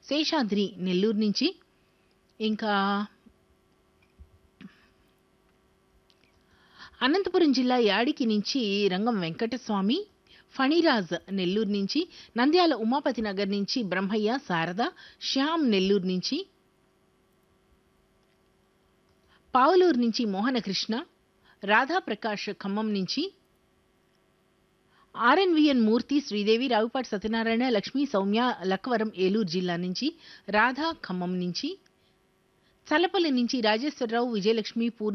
శేషాద్రి నెల్లూరు నుంచి ఇంకా అనంతపురం జిల్లా యాడికి నుంచి రంగం వెంకటస్వామి ఫణిరాజ్ నెల్లూరు నుంచి నంద్యాల ఉమాపతి నగర్ నుంచి బ్రహ్మయ్య శారద శ్యామ్ నెల్లూరు నుంచి పావులూరు నుంచి మోహనకృష్ణ రాధాప్రకాష్ ఖమ్మం నుంచి ఆర్ఎన్విఎన్ మూర్తి శ్రీదేవి రావుపాటి సత్యనారాయణ లక్ష్మీ సౌమ్య లక్కవరం ఏలూరు జిల్లా నుంచి రాధా ఖమ్మం నుంచి చల్లపల్లి నుంచి రాజేశ్వరరావు విజయలక్ష్మి పూర్ణ